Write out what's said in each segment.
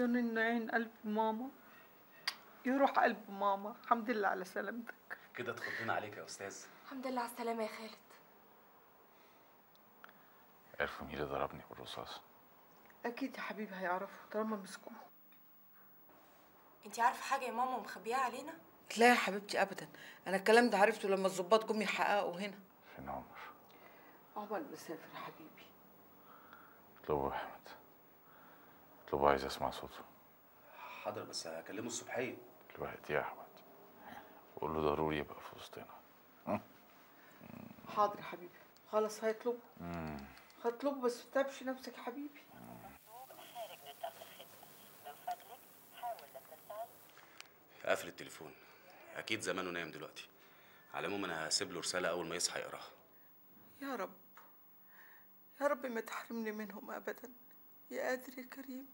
يا نين عين قلب ماما يروح قلب ماما الحمد لله على سلامتك كده اتخضينا عليك يا استاذ الحمد لله على السلامة يا خالد عرفوا مين اللي ضربني بالرصاص اكيد يا حبيبي هيعرفوا طالما مسكوه انت عارفة حاجة يا ماما ومخبيها علينا؟ لا يا حبيبتي ابدا انا الكلام ده عرفته لما الظباط جم يحققوا هنا فين عمر عقبال مسافر يا حبيبي اطلبوا يا احمد اطلبوا عايز اسمع صوته حاضر بس هكلمه الصبحيه دلوقتي يا احمد قول له ضروري يبقى في وسطنا حاضر يا حبيبي خلاص هيطلبوا هطلبه بس متعبش نفسك يا حبيبي قافل التليفون اكيد زمانه نايم دلوقتي على العموم انا هسيب له رساله اول ما يصحى يقراها يا رب يا رب ما تحرمني منهم ابدا يا قادر يا كريم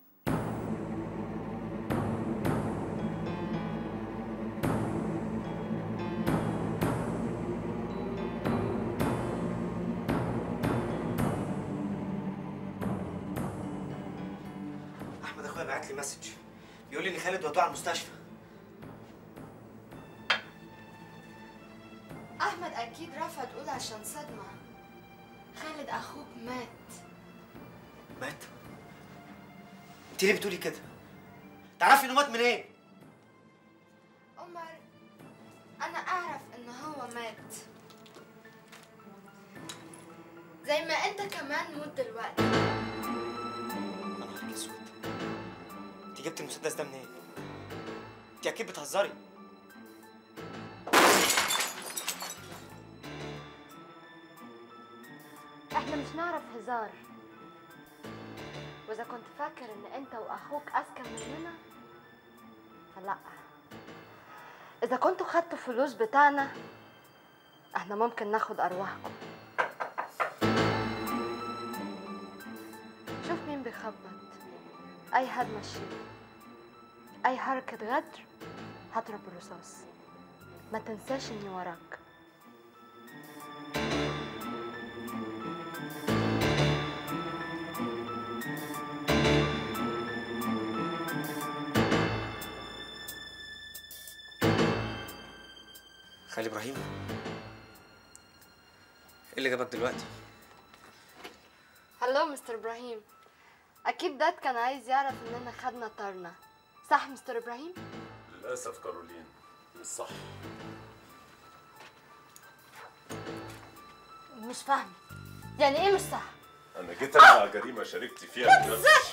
احمد اخويا بعت لي مسج بيقول لي ان خالد ودوه على المستشفى أحمد أكيد رفض تقول عشان صدمة خالد أخوك مات مات انت ليه بتقولي كده تعرفي انه مات من ايه عمر أنا أعرف إن هو مات زي ما أنت كمان موت دلوقتي يا نهار اسود انت جبت المسدس ده منين انت اكيد بتهزري إحنا مش نعرف هزار وإذا كنت فاكر إن أنت وأخوك أذكى مننا فلأ إذا كنتوا خدتوا فلوس بتاعنا إحنا ممكن ناخد أرواحكم شوف مين بيخبط أي حد مشي أي حركة غدر هضرب الرصاص ما تنساش إني وراك خالي ابراهيم ايه اللي جابك دلوقتي هلو مستر ابراهيم اكيد داد كان عايز يعرف اننا خدنا طارنا صح مستر ابراهيم للأسف كارولين مش صح مش فاهمه يعني ايه مش صح أنا جيت أمنع جريمة شاركت فيها بنفسي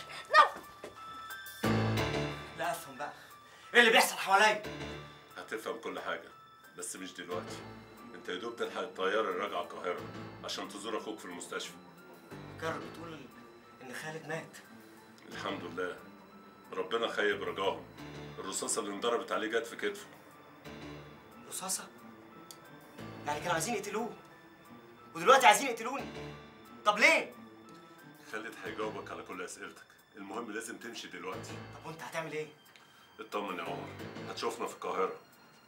لا افهم بقى ايه اللي بيحصل حواليا هتفهم كل حاجة بس مش دلوقتي أنت يا دوب تلحق الطيارة اللي راجعة القاهرة عشان تزور أخوك في المستشفى كارل بتقول ان خالد مات الحمد لله ربنا خيب رجاهم الرصاصة اللي انضربت عليه جت في كتفه رصاصه يعني كانوا عايزين يقتلوه ودلوقتي عايزين يقتلوني طب ليه خالد هيجاوبك على كل أسئلتك المهم لازم تمشي دلوقتي طب وانت هتعمل ايه اطمن يا عمر هتشوفنا في القاهرة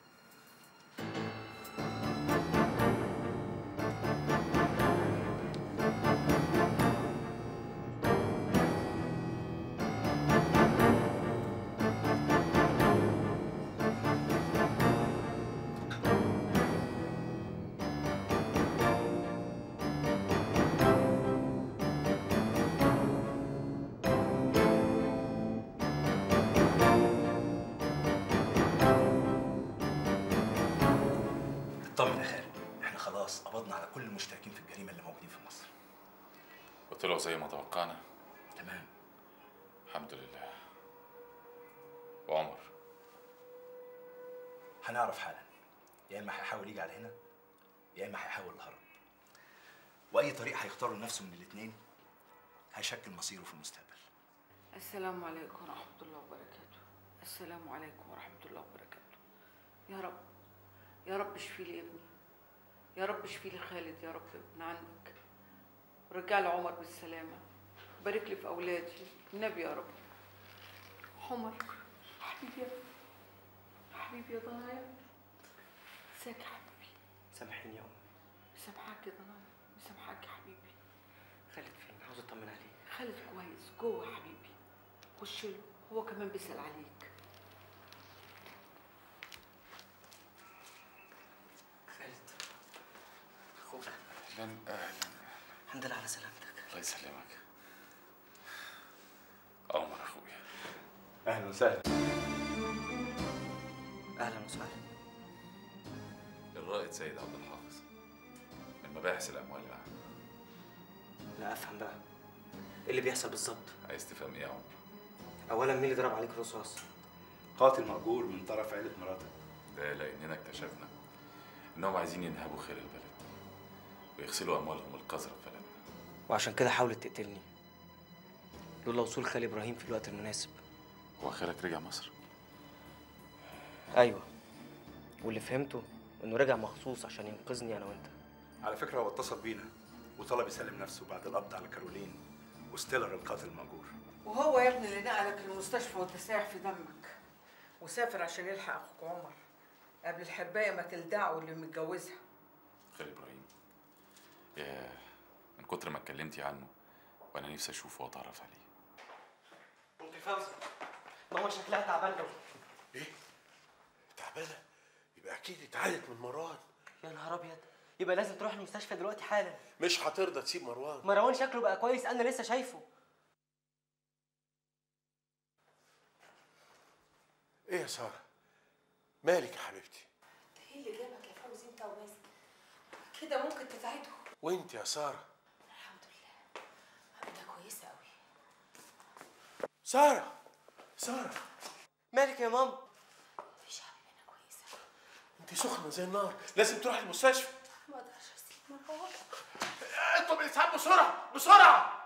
اطمن يا خالد احنا خلاص قبضنا على كل المشتركين في الجريمه اللي موجودين في مصر وطلعوا زي ما توقعنا تمام الحمد لله وعمر هنعرف حالا يا اما هيحاول يجي على هنا يا اما هيحاول الهرب واي طريق هيختاره لنفسه من الاثنين هيشكل مصيره في المستقبل السلام عليكم ورحمة الله وبركاته السلام عليكم ورحمة الله وبركاته يا رب يا رب اشفي لي ابني يا رب اشفي لي خالد يا رب ابن عندك رجع لي عمر بالسلامة بارك لي في أولادي النبي يا رب عمر حبيبي يا حبيبي يا ضنايا ازيك يا حبيبي سامحيني يا امي مسامحاك يا ضنايا مسامحاك يا حبيبي خالد فين عاوز اطمن عليه خالد كويس جوه يا حبيبي خش له هو كمان بيسأل عليك خالد اخوك اهلا اهلا الحمد لله على سلامتك الله يسلمك عمر اخويا اهلا وسهلا اهلا وسهلا الرائد سيد عبد الحافظ من مباحث الاموال العامه لا افهم بقى ايه اللي بيحصل بالظبط عايز تفهم ايه يا عمر اولا مين اللي ضرب عليك رصاص قاتل مأجور من طرف عيلة مراتك ده لاننا اكتشفنا انهم عايزين ينهبوا خير البلد ويغسلوا اموالهم القذره في بلدنا وعشان كده حاولت تقتلني لولا وصول خالي ابراهيم في الوقت المناسب هو خيرك رجع مصر ايوه واللي فهمته انه رجع مخصوص عشان ينقذني انا وانت على فكرة هو اتصل بينا وطلب يسلم نفسه بعد القبض على كارولين وستيلر القاتل المأجور وهو يا ابني اللي نقلك المستشفى وانت سايح في دمك وسافر عشان يلحق اخوك عمر قبل الحربايه ما تلدعه اللي متجوزها خير ابراهيم يا من كتر ما اتكلمتي عنه وانا نفسي اشوفه واتعرف عليه ممكن فوزي ماما شكلها تعبان قوي ايه؟ تعبانه؟ يبقى اكيد اتعالت من مروان يا نهار ابيض يبقى لازم تروح المستشفى دلوقتي حالا مش هترضى تسيب مروان مروان شكله بقى كويس انا لسه شايفه ايه يا ساره؟ مالك يا حبيبتي؟ ايه اللي جابك يا فوزي انت ومازن كده ممكن تساعدهم وانت يا ساره؟ الحمد لله انا كويسه قوي ساره ساره مالك يا ماما مفيش حاجه انا كويسه انت سخنه زي النار لازم تروحي المستشفى ما اقدرش اسيب مروان انتوا بالاسعاف بسرعه بسرعه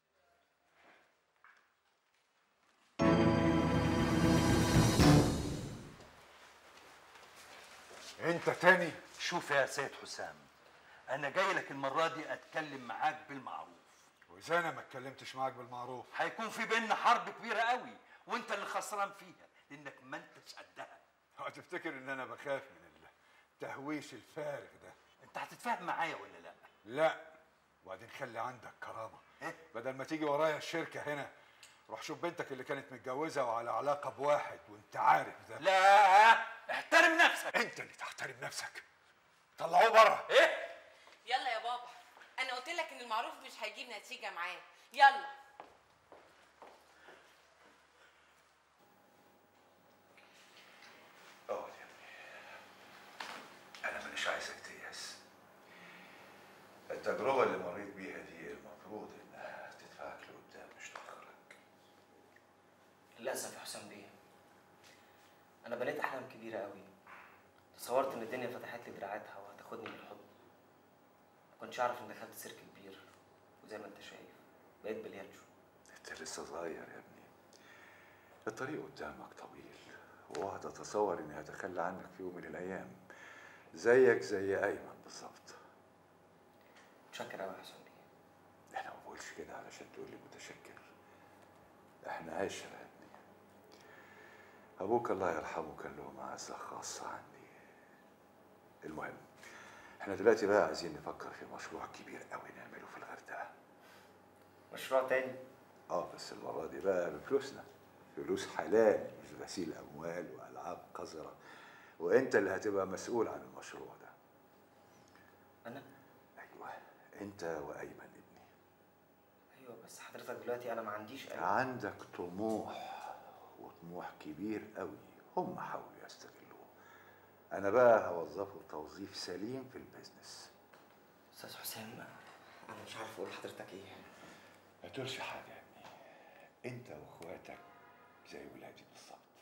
انت تاني شوف يا سيد حسام انا جاي لك المره دي اتكلم معاك بالمعروف واذا انا ما اتكلمتش معاك بالمعروف هيكون في بيننا حرب كبيره قوي وانت اللي خسران فيها لانك ما انتش قدها هتفتكر ان انا بخاف من التهويش الفارغ ده انت هتتفاهم معايا ولا لا لا وبعدين خلي عندك كرامه بدل ما تيجي ورايا الشركه هنا روح شوف بنتك اللي كانت متجوزه وعلى علاقه بواحد وانت عارف ده لا احترم نفسك انت اللي تحترم نفسك طلعوه بره ايه يلا يا بابا انا قلت لك ان المعروف مش هيجيب نتيجه معاه يلا اقعد يا ابني انا مانيش عايزك تيأس التجربة اللي مريت بيها دي المفروض انها تدفعك لقدام مش تأخرك للاسف يا حسام بيه انا بنيت احلام كبيره قوي تصورت ان الدنيا فتحت لي دراعاتها وهتاخدني بالحضن ما كنتش اعرف ان دخلت سيرك كبير وزي ما انت شايف بقيت بلياتشو انت لسه صغير يا ابني الطريق قدامك طويل واوعى تتصور اني هتخلى عنك في يوم من الايام زيك زي ايمن بالظبط متشكر قوي يا حسام بيه احنا ما بقولش كده علشان تقول لي متشكر احنا عشرة يا ابني ابوك الله يرحمه كان له معزة خاصة عندي المهم احنا دلوقتي بقى عايزين نفكر في مشروع كبير قوي نعمله في الغردقة مشروع تاني اه بس المرة دي بقى بفلوسنا فلوس حلال مش غسيل اموال والعاب قذرة وانت اللي هتبقى مسؤول عن المشروع ده انا ايوه انت وايمن ابني ايوه بس حضرتك دلوقتي انا ما عنديش اي عندك طموح وطموح كبير قوي هم حاولوا يستغلوه انا بقى هوظفه توظيف سليم في البيزنس استاذ حسام انا مش عارف اقول لحضرتك ايه ما تقولش حاجه يا ابني انت واخواتك زي ولادي بالظبط